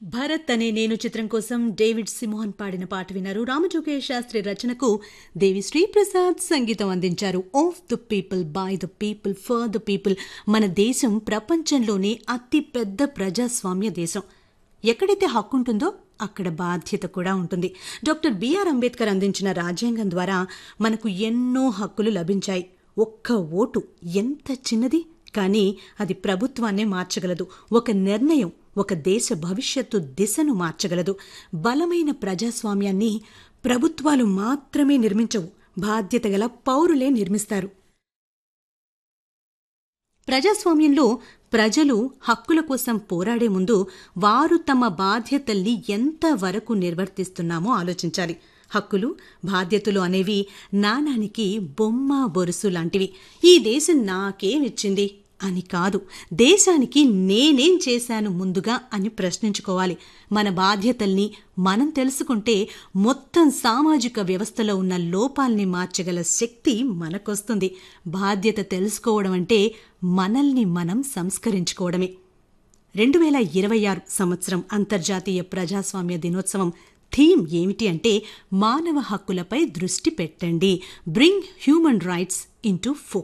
భరత్ అనే నేను చిత్రం కోసం డేవిడ్ సిమోహన్ పాడిన పాట విన్నారు రామజోగయ్య శాస్త్రి రచనకు దేవి శ్రీప్రసాద్ సంగీతం అందించారు of the people by the people for the people మన దేశం ప్రపంచంలోనే అతి పెద్ద ప్రజాస్వామ్య దేశం ఎక్కడైతే హక్కు ఉంటుందో అక్కడ బాధ్యత కూడా ఉంటుంది డాక్టర్ బిఆర్ అంబేద్కర్ అందించిన రాజ్యాంగం ద్వారా మనకు ఎన్నో హక్కులు లభించాయి ఒక్క ఓటు ఎంత చిన్నది కానీ అది ప్రభుత్వాన్నే మార్చగలదు ఒక నిర్ణయం ఒక దేశ భవిష్యత్తు దిశను మార్చగలదు బలమైన ప్రజాస్వామ్యాన్ని ప్రభుత్వాలు మాత్రమే నిర్మించవు బాధ్యత గల పౌరులే నిర్మిస్తారు ప్రజాస్వామ్యంలో ప్రజలు హక్కుల కోసం పోరాడే ముందు వారు తమ బాధ్యతల్ని ఎంతవరకు నిర్వర్తిస్తున్నామో ఆలోచించాలి హక్కులు బాధ్యతలు అనేవి నాణానికి బొమ్మ బొరుసు లాంటివి ఈ దేశం నాకేమిచ్చింది అని కాదు దేశానికి నేనేం చేశాను ముందుగా అని ప్రశ్నించుకోవాలి మన బాధ్యతల్ని మనం తెలుసుకుంటే మొత్తం సామాజిక వ్యవస్థలో ఉన్న లోపాల్ని మార్చగల శక్తి మనకొస్తుంది బాధ్యత తెలుసుకోవడం అంటే మనల్ని మనం సంస్కరించుకోవడమే రెండు వేల ఇరవై ఆరు సంవత్సరం అంతర్జాతీయ ప్రజాస్వామ్య దినోత్సవం థీమ్ ఏమిటి అంటే మానవ హక్కులపై దృష్టి పెట్టండి bring human rights into focus